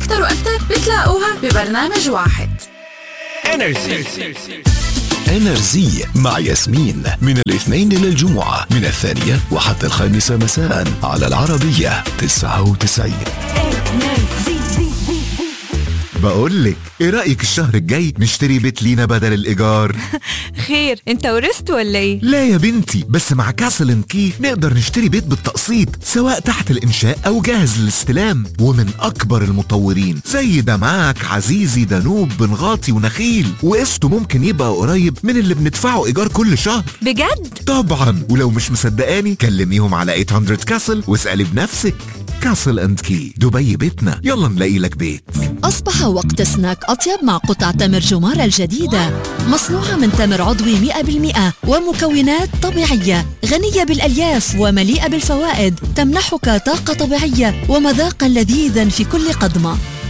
أكثر وأكثر بتلاقوها ببرنامج واحد انرجي انرزي مع ياسمين من الاثنين إلى الجمعة من الثانية وحتى الخامسة مساء على العربية 99 بقول لك ايه رايك الشهر الجاي نشتري بيت لينا بدل الايجار خير انت ورثت ولا ايه لا يا بنتي بس مع كاسل ان كي نقدر نشتري بيت بالتقسيط سواء تحت الانشاء او جاهز للاستلام ومن اكبر المطورين زي دمعك عزيزي دانوب بنغاطي ونخيل وقسطه ممكن يبقى قريب من اللي بندفعه ايجار كل شهر بجد طبعا ولو مش مصدقاني كلميهم على 800 كاسل واسالي بنفسك كاسل اند كي دبي بيتنا يلا نلاقي لك بيت أصبح وقت سناك أطيب مع قطع تمر جمارة الجديدة مصنوعة من تمر عضوي 100% ومكونات طبيعية غنية بالألياف ومليئة بالفوائد تمنحك طاقة طبيعية ومذاقا لذيذا في كل قضمة